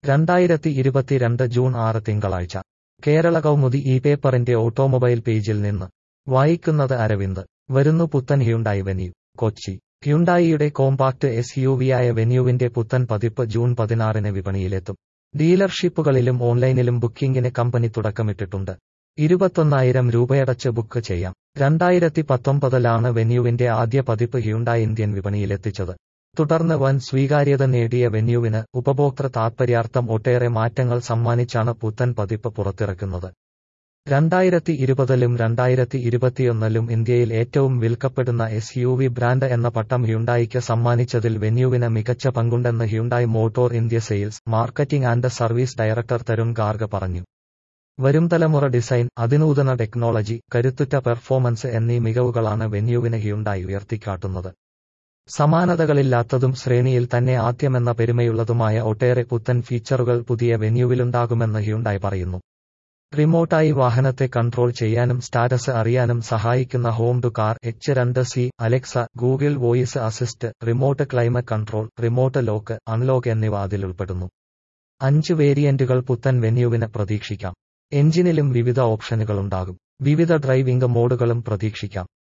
രണ്ടായിരത്തി ഇരുപത്തിരണ്ട് ജൂൺ ആറ് തിങ്കളാഴ്ച കേരള കൗമുദി ഈ പേപ്പറിന്റെ ഓട്ടോമൊബൈൽ പേജിൽ നിന്ന് വായിക്കുന്നത് അരവിന്ദ് വരുന്നു പുത്തൻ ഹ്യുണ്ടായി വെന്യൂ കൊച്ചി ഹ്യുണ്ടായിയുടെ കോമ്പാക്ട് എസ് യു വിയായ വെന്യൂവിന്റെ പുത്തൻ പതിപ്പ് ജൂൺ പതിനാറിന് വിപണിയിലെത്തും ഡീലർഷിപ്പുകളിലും ഓൺലൈനിലും ബുക്കിംഗിന് കമ്പനി തുടക്കമിട്ടിട്ടുണ്ട് ഇരുപത്തൊന്നായിരം രൂപയടച്ച് ബുക്ക് ചെയ്യാം രണ്ടായിരത്തി പത്തൊമ്പതിലാണ് വെന്യൂവിന്റെ ആദ്യ പതിപ്പ് ഹ്യുണ്ടായി ഇന്ത്യൻ വിപണിയിലെത്തിച്ചത് തുടർന്ന് വൻ സ്വീകാര്യത നേടിയ വെന്യൂവിന് ഉപഭോക്തൃ താത്പര്യാർത്ഥം ഒട്ടേറെ മാറ്റങ്ങൾ സമ്മാനിച്ചാണ് പുത്തൻ പതിപ്പ് പുറത്തിറക്കുന്നത് രണ്ടായിരത്തി ഇരുപതിലും രണ്ടായിരത്തി ഇരുപത്തിയൊന്നിലും ഇന്ത്യയിൽ ഏറ്റവും വിൽക്കപ്പെടുന്ന എസ് യു വി ബ്രാൻഡ് എന്ന പട്ടം ഹ്യുണ്ടായിക്ക് സമ്മാനിച്ചതിൽ വെന്യൂവിന് മികച്ച പങ്കുണ്ടെന്ന് Hyundai motor India sales marketing and service director Tarun Garg പറഞ്ഞു വരും തലമുറ ഡിസൈൻ അതിനൂതന ടെക്നോളജി കരുത്തുറ്റ പെർഫോമൻസ് എന്നീ മികവുകളാണ് വെന്യൂവിന് ഹ്യുണ്ടായി ഉയർത്തിക്കാട്ടുന്നത് സമാനതകളില്ലാത്തതും ശ്രേണിയിൽ തന്നെ ആദ്യമെന്ന പെരുമയുള്ളതുമായ ഒട്ടേറെ പുത്തൻ ഫീച്ചറുകൾ പുതിയ വെന്യൂവിലുണ്ടാകുമെന്ന് ഹ്യുണ്ടായി പറയുന്നു റിമോട്ടായി വാഹനത്തെ കൺട്രോൾ ചെയ്യാനും സ്റ്റാറ്റസ് അറിയാനും സഹായിക്കുന്ന ഹോം ടു കാർ എച്ച് രണ്ട് C Alexa Google voice assist remote climate control remote lock unlock എന്നിവ അതിൽ ഉൾപ്പെടുന്നു അഞ്ച് വേരിയന്റുകൾ പുത്തൻ വെന്യൂവിന് പ്രതീക്ഷിക്കാം എഞ്ചിനിലും വിവിധ ഓപ്ഷനുകളുണ്ടാകും വിവിധ ഡ്രൈവിംഗ് മോഡുകളും പ്രതീക്ഷിക്കാം